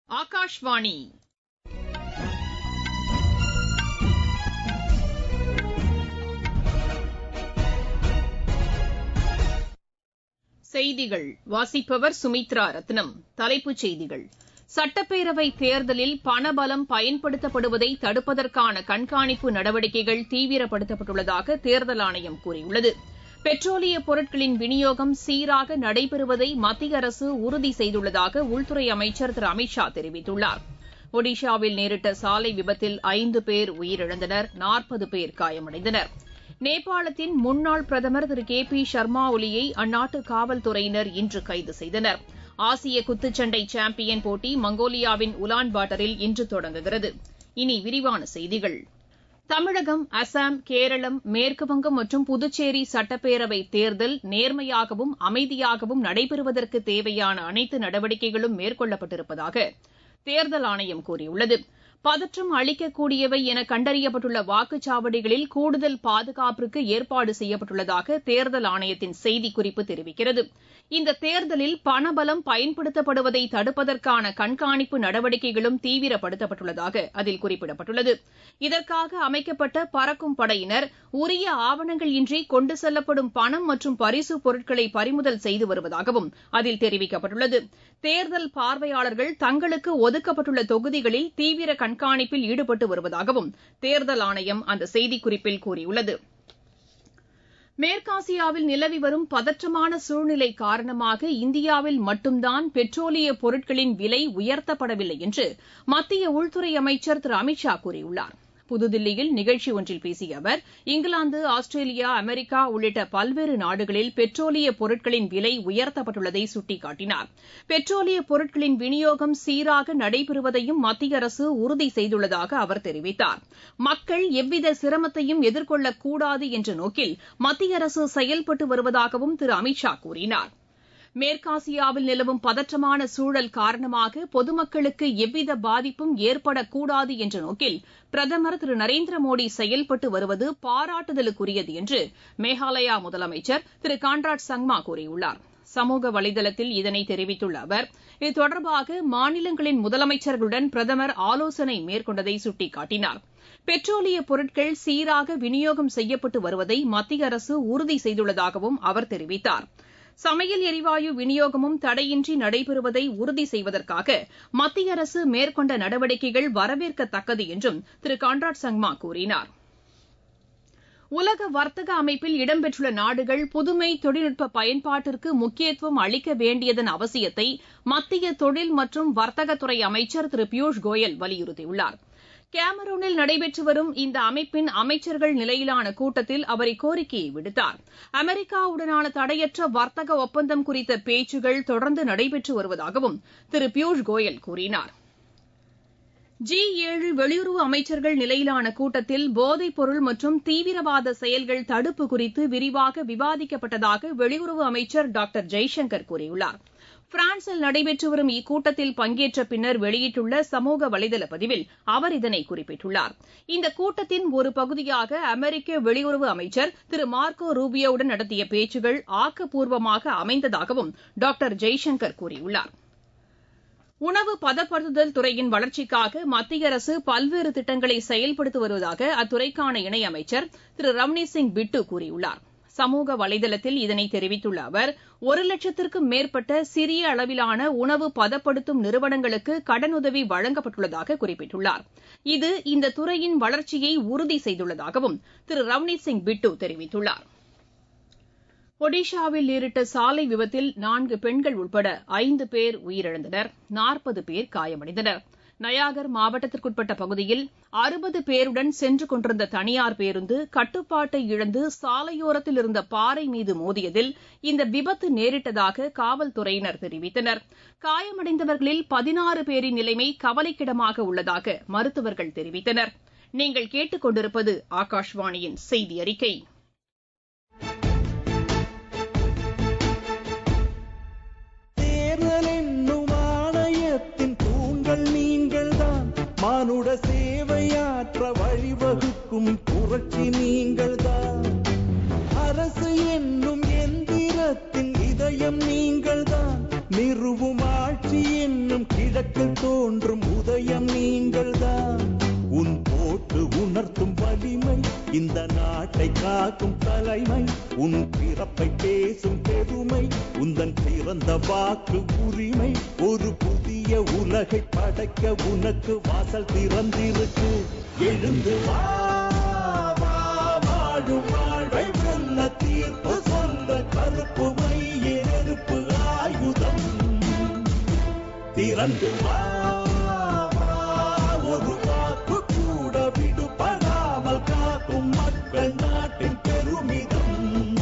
ஆகாஷ்வாணி செய்திகள் வாசிப்பவர் சுமித்ரா ரத்னம் தலைப்புச் செய்திகள் சட்டப்பேரவை தேர்தலில் பணபலம் பயன்படுத்தப்படுவதை தடுப்பதற்கான கண்காணிப்பு நடவடிக்கைகள் தீவிரப்படுத்தப்பட்டுள்ளதாக தேர்தல் ஆணையம் கூறியுள்ளது பெட்ரோலிய பொருட்களின் விநியோகம் சீராக நடைபெறுவதை மத்திய அரசு உறுதி செய்துள்ளதாக உள்துறை அமைச்சர் திரு அமித் ஷா தெரிவித்துள்ளார் ஒடிஷாவில் நேரிட்ட சாலை விபத்தில் ஐந்து பேர் உயிரிழந்தனர் நாற்பது பேர் காயமடைந்தனர் நேபாளத்தின் முன்னாள் பிரதமர் திரு கே பி ஷர்மா ஒலியை அந்நாட்டு காவல்துறையினர் இன்று கைது செய்தனர் ஆசிய குத்துச்சண்டை சாம்பியன் போட்டி மங்கோலியாவின் உலான்பாட்டரில் இன்று தொடங்குகிறது இனி விரிவான செய்திகள் தமிழகம் அசாம் கேரளம் மேற்குவங்கம் மற்றும் புதுச்சேரி சட்டப்பேரவை தேர்தல் நேர்மையாகவும் அமைதியாகவும் நடைபெறுவதற்கு தேவையான அனைத்து நடவடிக்கைகளும் மேற்கொள்ளப்பட்டிருப்பதாக தேர்தல் ஆணையம் கூறியுள்ளது பதற்றம் அளிக்கக்கூடியவை என கண்டறியப்பட்டுள்ள வாக்குச்சாவடிகளில் கூடுதல் பாதுகாப்பிற்கு ஏற்பாடு செய்யப்பட்டுள்ளதாக தேர்தல் ஆணையத்தின் செய்திக்குறிப்பு தெரிவிக்கிறது இந்த தேர்தலில் பணபலம் பயன்படுத்தப்படுவதை தடுப்பதற்கான கண்காணிப்பு நடவடிக்கைகளும் தீவிரப்படுத்தப்பட்டுள்ளதாக அதில் குறிப்பிடப்பட்டுள்ளது இதற்காக அமைக்கப்பட்ட பறக்கும் படையினர் உரிய ஆவணங்கள் இன்றி கொண்டு செல்லப்படும் பணம் மற்றும் பரிசுப் பொருட்களை பறிமுதல் செய்து வருவதாகவும் அதில் தெரிவிக்கப்பட்டுள்ளது தேர்தல் பார்வையாளர்கள் தங்களுக்கு ஒதுக்கப்பட்டுள்ள தொகுதிகளில் தீவிர கண்காணிப்பில் ஈடுபட்டு வருவதாகவும் தேர்தல் ஆணையம் அந்த செய்திக்குறிப்பில் கூறியுள்ளது மேற்காசியாவில் நிலவி வரும் பதற்றமான சூழ்நிலை காரணமாக இந்தியாவில் மட்டும்தான் பெட்ரோலிய பொருட்களின் விலை உயர்த்தப்படவில்லை என்று மத்திய உள்துறை அமைச்சர் திரு அமித் ஷா கூறியுள்ளார் புதுதில்லியில் நிகழ்ச்சி ஒன்றில் பேசிய அவர் இங்கிலாந்து ஆஸ்திரேலியா அமெரிக்கா உள்ளிட்ட பல்வேறு நாடுகளில் பெட்ரோலிய பொருட்களின் விலை உயர்த்தப்பட்டுள்ளதை சுட்டிக்காட்டினார் பெட்ரோலிய பொருட்களின் விநியோகம் சீராக நடைபெறுவதையும் மத்திய அரசு உறுதி செய்துள்ளதாக அவர் தெரிவித்தார் மக்கள் எவ்வித சிரமத்தையும் எதிர்கொள்ளக்கூடாது என்ற நோக்கில் மத்திய அரசு செயல்பட்டு வருவதாகவும் திரு அமித் ஷா கூறினார் மேற்காசியாவில் நிலவும் பதற்றமான சூழல் காரணமாக பொதுமக்களுக்கு எவ்வித பாதிப்பும் ஏற்படக்கூடாது என்ற நோக்கில் பிரதமர் திரு நரேந்திர மோடி செயல்பட்டு வருவது பாராட்டுதலுக்குரியது என்று மேகாலயா முதலமைச்சர் திரு கான்ராட் சங்மா கூறியுள்ளார் சமூக வலைதளத்தில் இதனை தெரிவித்துள்ள அவர் இது தொடர்பாக மாநிலங்களின் முதலமைச்சர்களுடன் பிரதமர் ஆலோசனை மேற்கொண்டதை சுட்டிக்காட்டினார் பெட்ரோலிய பொருட்கள் சீராக விநியோகம் செய்யப்பட்டு வருவதை மத்திய அரசு உறுதி செய்துள்ளதாகவும் அவர் தெரிவித்தார் சமையல் எரிவாயு விநியோகமும் தடையின்றி நடைபெறுவதை உறுதி செய்வதற்காக மத்திய அரசு மேற்கொண்ட நடவடிக்கைகள் வரவேற்கத்தக்கது என்றும் திரு கான்ராட் சங்மா கூறினார் உலக வர்த்தக அமைப்பில் இடம்பெற்றுள்ள நாடுகள் புதுமை தொழில்நுட்ப பயன்பாட்டிற்கு முக்கியத்துவம் அளிக்க வேண்டியதன் அவசியத்தை மத்திய தொழில் மற்றும் வர்த்தகத்துறை அமைச்சர் திரு பியூஷ் கோயல் வலியுறுத்தியுள்ளார் கேமரூனில் நடைபெற்று வரும் இந்த அமைப்பின் அமைச்சர்கள் நிலையிலான கூட்டத்தில் அவர் இக்கோரிக்கையை விடுத்தார் அமெரிக்காவுடனான தடையற்ற வர்த்தக ஒப்பந்தம் குறித்த பேச்சுகள் தொடர்ந்து நடைபெற்று வருவதாகவும் திரு பியூஷ் கோயல் கூறினார் ஜி ஏழு வெளியுறவு அமைச்சர்கள் நிலையிலான கூட்டத்தில் போதைப் பொருள் மற்றும் தீவிரவாத செயல்கள் தடுப்பு குறித்து விரிவாக விவாதிக்கப்பட்டதாக வெளியுறவு அமைச்சர் டாக்டர் ஜெய்சங்கர் கூறியுள்ளார் பிரான்சில் நடைபெற்று வரும் இக்கூட்டத்தில் பங்கேற்ற பின்னர் வெளியிட்டுள்ள சமூக வலைதள பதிவில் அவர் இதனை குறிப்பிட்டுள்ளார் இந்த கூட்டத்தின் ஒரு பகுதியாக அமெரிக்க வெளியுறவு அமைச்சர் திரு மார்க்கோ ரூபியோவுடன் நடத்திய பேச்சுகள் ஆக்கப்பூர்வமாக அமைந்ததாகவும் டாக்டர் ஜெய்சங்கர் கூறியுள்ளார் உணவு பதப்படுத்துதல் துறையின் வளர்ச்சிக்காக மத்திய அரசு பல்வேறு திட்டங்களை செயல்படுத்தி வருவதாக அத்துறைக்கான இணையமைச்சர் திரு ரவ்னீத் சிங் பிட்டு கூறியுள்ளார் சமூக வலைதளத்தில் இதனை தெரிவித்துள்ள அவர் ஒரு லட்சத்திற்கும் மேற்பட்ட சிறிய அளவிலான உணவு பதப்படுத்தும் நிறுவனங்களுக்கு கடனுதவி வழங்கப்பட்டுள்ளதாக குறிப்பிட்டுள்ளார் இது இந்த துறையின் வளர்ச்சியை உறுதி செய்துள்ளதாகவும் திரு ரவ்னீத் சிங் பிட்டு தெரிவித்துள்ளார் ஒடிஷாவில் நேரிட்ட சாலை விபத்தில் நான்கு பெண்கள் உட்பட ஐந்து பேர் உயிரிழந்தனர் நாற்பது பேர் காயமடைந்தனர் நயாகர் மாவட்டத்திற்குட்பட்ட பகுதியில் அறுபது பேருடன் சென்று கொண்டிருந்த தனியார் பேருந்து கட்டுப்பாட்டை இழந்து சாலையோரத்தில் இருந்த பாறை மீது மோதியதில் இந்த விபத்து நேரிட்டதாக காவல்துறையினர் தெரிவித்தனர் காயமடைந்தவர்களில் பதினாறு பேரின் நிலைமை கவலைக்கிடமாக உள்ளதாக மருத்துவர்கள் தெரிவித்தனர் நீங்கள் கேட்டுக் கொண்டிருப்பது ஆகாஷ்வாணியின் செய்தி அறிக்கை மானுட சேவையாற்ற வழிவகுக்கும் புரட்சி நீங்கள்தான் அரசு என்னும் எந்திரத்தின் இதயம் நீங்கள்தான் நிறுவும் ஆட்சி என்னும் கிழக்கில் தோன்றும் உதயம் நீங்கள்தான் உன் போட்டு உணர்த்தும் வலிமை இந்த நாட்டை காக்கும் தலைமை உன் பிறப்பை பேசும் பெருமை உந்தன் பிறந்த வாக்கு உரிமை ஒரு புதிய உலகை படைக்க உனக்கு வாசல் திறந்திருக்கு எழுந்து வா வா, வாழும் வாழ்வை வெல்ல தீர்ப்பு சொல்ல கருப்பு மைய நெருப்பு ஆயுதம் திறந்து வா வா, ஒரு வாக்கு கூட விடுபடாமல் காக்கும் மக்கள் நாட்டின் பெருமிதம்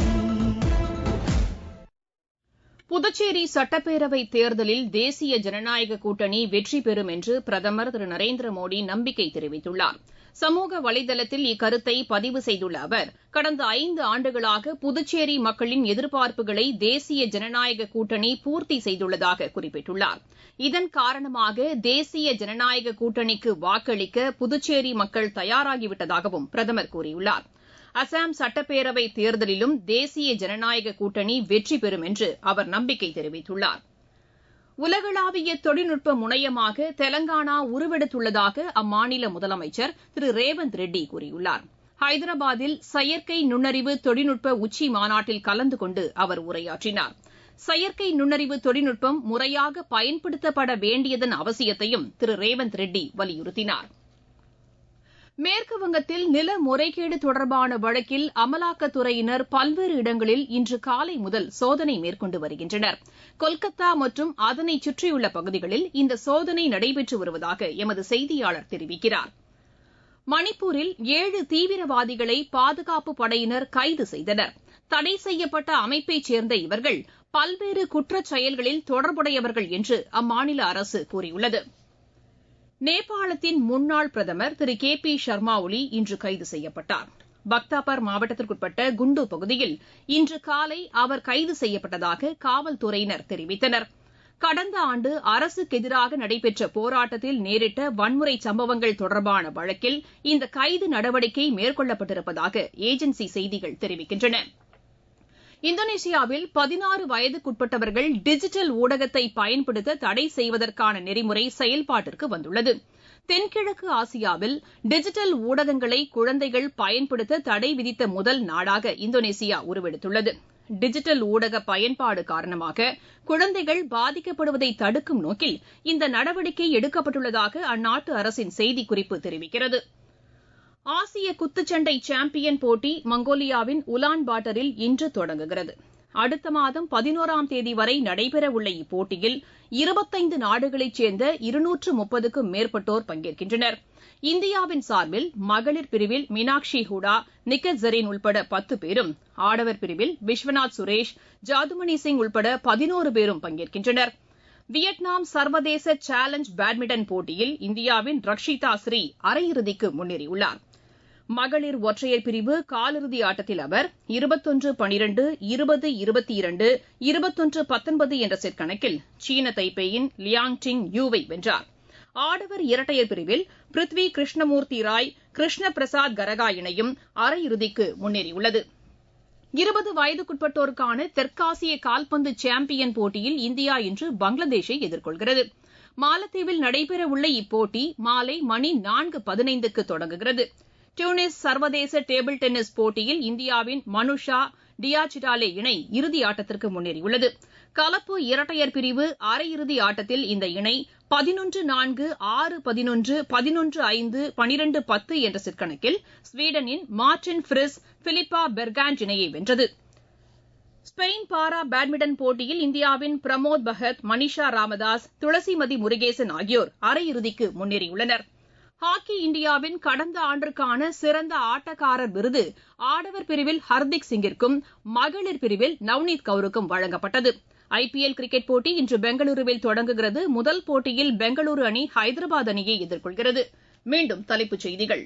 புதுச்சேரி சட்டப்பேரவை தேர்தலில் தேசிய ஜனநாயக கூட்டணி வெற்றி பெறும் என்று பிரதமர் திரு நரேந்திர மோடி நம்பிக்கை தெரிவித்துள்ளார் சமூக வலைதளத்தில் இக்கருத்தை பதிவு செய்துள்ள அவர் கடந்த ஐந்து ஆண்டுகளாக புதுச்சேரி மக்களின் எதிர்பார்ப்புகளை தேசிய ஜனநாயக கூட்டணி பூர்த்தி செய்துள்ளதாக குறிப்பிட்டுள்ளார் இதன் காரணமாக தேசிய ஜனநாயக கூட்டணிக்கு வாக்களிக்க புதுச்சேரி மக்கள் தயாராகிவிட்டதாகவும் பிரதமர் கூறியுள்ளார் அசாம் சட்டப்பேரவை தேர்தலிலும் தேசிய ஜனநாயக கூட்டணி வெற்றி பெறும் என்று அவர் நம்பிக்கை தெரிவித்துள்ளார் உலகளாவிய தொழில்நுட்ப முனையமாக தெலங்கானா உருவெடுத்துள்ளதாக அம்மாநில முதலமைச்சர் திரு ரேவந்த் ரெட்டி கூறியுள்ளார் ஹைதராபாத்தில் செயற்கை நுண்ணறிவு தொழில்நுட்ப உச்சி மாநாட்டில் கலந்து கொண்டு அவர் உரையாற்றினார் செயற்கை நுண்ணறிவு தொழில்நுட்பம் முறையாக பயன்படுத்தப்பட வேண்டியதன் அவசியத்தையும் திரு ரேவந்த் ரெட்டி வலியுறுத்தினார் மேற்குவங்கத்தில் நில முறைகேடு தொடர்பான வழக்கில் அமலாக்கத்துறையினர் பல்வேறு இடங்களில் இன்று காலை முதல் சோதனை மேற்கொண்டு வருகின்றனர் கொல்கத்தா மற்றும் அதனை சுற்றியுள்ள பகுதிகளில் இந்த சோதனை நடைபெற்று வருவதாக எமது செய்தியாளர் தெரிவிக்கிறார் மணிப்பூரில் ஏழு தீவிரவாதிகளை பாதுகாப்பு படையினர் கைது செய்தனர் தடை செய்யப்பட்ட அமைப்பைச் சேர்ந்த இவர்கள் பல்வேறு குற்றச் செயல்களில் தொடர்புடையவர்கள் என்று அம்மாநில அரசு கூறியுள்ளது நேபாளத்தின் முன்னாள் பிரதமர் திரு கே பி ஷர்மா ஒலி இன்று கைது செய்யப்பட்டார் பக்தாபர் மாவட்டத்திற்குட்பட்ட குண்டு பகுதியில் இன்று காலை அவர் கைது செய்யப்பட்டதாக காவல்துறையினர் தெரிவித்தனர் கடந்த ஆண்டு அரசுக்கு எதிராக நடைபெற்ற போராட்டத்தில் நேரிட்ட வன்முறை சம்பவங்கள் தொடர்பான வழக்கில் இந்த கைது நடவடிக்கை மேற்கொள்ளப்பட்டிருப்பதாக ஏஜென்சி செய்திகள் தெரிவிக்கின்றன இந்தோனேஷியாவில் பதினாறு வயதுக்குட்பட்டவர்கள் டிஜிட்டல் ஊடகத்தை பயன்படுத்த தடை செய்வதற்கான நெறிமுறை செயல்பாட்டிற்கு வந்துள்ளது தென்கிழக்கு ஆசியாவில் டிஜிட்டல் ஊடகங்களை குழந்தைகள் பயன்படுத்த தடை விதித்த முதல் நாடாக இந்தோனேஷியா உருவெடுத்துள்ளது டிஜிட்டல் ஊடக பயன்பாடு காரணமாக குழந்தைகள் பாதிக்கப்படுவதை தடுக்கும் நோக்கில் இந்த நடவடிக்கை எடுக்கப்பட்டுள்ளதாக அந்நாட்டு அரசின் செய்திக்குறிப்பு தெரிவிக்கிறது ஆசிய குத்துச்சண்டை சாம்பியன் போட்டி மங்கோலியாவின் உலான் பாட்டரில் இன்று தொடங்குகிறது அடுத்த மாதம் பதினோராம் தேதி வரை நடைபெறவுள்ள இப்போட்டியில் இருபத்தைந்து நாடுகளைச் சேர்ந்த இருநூற்று முப்பதுக்கும் மேற்பட்டோர் பங்கேற்கின்றனர் இந்தியாவின் சார்பில் மகளிர் பிரிவில் மீனாட்சி ஹூடா நிக்கத் ஜரீன் உள்பட பத்து பேரும் ஆடவர் பிரிவில் விஸ்வநாத் சுரேஷ் ஜாதுமணி சிங் உள்பட பதினோரு பேரும் பங்கேற்கின்றனர் வியட்நாம் சர்வதேச சேலஞ்ச் பேட்மிண்டன் போட்டியில் இந்தியாவின் ரக்ஷிதா ஸ்ரீ அரையிறுதிக்கு முன்னேறியுள்ளார் மகளிர் ஒற்றையர் பிரிவு காலிறுதி ஆட்டத்தில் அவர் இருபத்தொன்று பனிரெண்டு இருபது இருபத்தி இரண்டு இருபத்தொன்று பத்தொன்பது என்ற செட் கணக்கில் சீன தைப்பேயின் லியாங் டிங் யூவை வென்றார் ஆடவர் இரட்டையர் பிரிவில் பிருத்வி கிருஷ்ணமூர்த்தி ராய் கிருஷ்ண பிரசாத் கரகா இணையும் அரையிறுதிக்கு முன்னேறியுள்ளது இருபது வயதுக்குட்பட்டோருக்கான தெற்காசிய கால்பந்து சாம்பியன் போட்டியில் இந்தியா இன்று பங்களாதேஷை எதிர்கொள்கிறது மாலத்தீவில் நடைபெறவுள்ள இப்போட்டி மாலை மணி நான்கு பதினைந்துக்கு தொடங்குகிறது டியூனிஸ் சர்வதேச டேபிள் டென்னிஸ் போட்டியில் இந்தியாவின் மனுஷா டியாச்சிடாலே இணை இறுதி ஆட்டத்திற்கு முன்னேறியுள்ளது கலப்பு இரட்டையர் பிரிவு அரையிறுதி ஆட்டத்தில் இந்த இணை பதினொன்று நான்கு ஆறு பதினொன்று பதினொன்று ஐந்து பனிரெண்டு பத்து என்ற செட் கணக்கில் ஸ்வீடனின் மார்டின் ஃபிரிஸ் பிலிப்பா பெர்காண்ட் இணையை வென்றது ஸ்பெயின் பாரா பேட்மிண்டன் போட்டியில் இந்தியாவின் பிரமோத் பகத் மனிஷா ராமதாஸ் துளசிமதி முருகேசன் ஆகியோர் அரையிறுதிக்கு முன்னேறியுள்ளனர் ஹாக்கி இந்தியாவின் கடந்த ஆண்டிற்கான சிறந்த ஆட்டக்காரர் விருது ஆடவர் பிரிவில் ஹர்திக் சிங்கிற்கும் மகளிர் பிரிவில் நவ்னீத் கவுருக்கும் வழங்கப்பட்டது ஐபிஎல் கிரிக்கெட் போட்டி இன்று பெங்களூருவில் தொடங்குகிறது முதல் போட்டியில் பெங்களூரு அணி ஹைதராபாத் அணியை எதிர்கொள்கிறது மீண்டும் தலைப்புச் செய்திகள்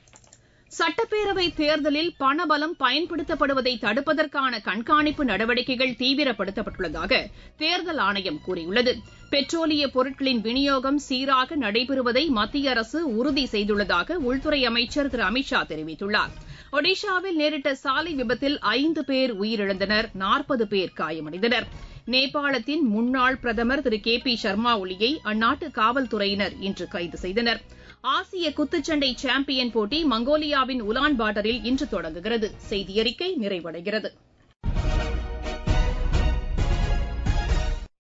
சட்டப்பேரவை தேர்தலில் பணபலம் பயன்படுத்தப்படுவதை தடுப்பதற்கான கண்காணிப்பு நடவடிக்கைகள் தீவிரப்படுத்தப்பட்டுள்ளதாக தேர்தல் ஆணையம் கூறியுள்ளது பெட்ரோலிய பொருட்களின் விநியோகம் சீராக நடைபெறுவதை மத்திய அரசு உறுதி செய்துள்ளதாக உள்துறை அமைச்சர் திரு அமித் ஷா தெரிவித்துள்ளார் ஒடிஷாவில் நேரிட்ட சாலை விபத்தில் ஐந்து பேர் உயிரிழந்தனர் நாற்பது பேர் காயமடைந்தனர் நேபாளத்தின் முன்னாள் பிரதமர் திரு கே பி சர்மா ஒலியை அந்நாட்டு காவல்துறையினர் இன்று கைது செய்தனர் ஆசிய குத்துச்சண்டை சாம்பியன் போட்டி மங்கோலியாவின் உலான் பாட்டரில் இன்று தொடங்குகிறது செய்தியறிக்கை நிறைவடைகிறது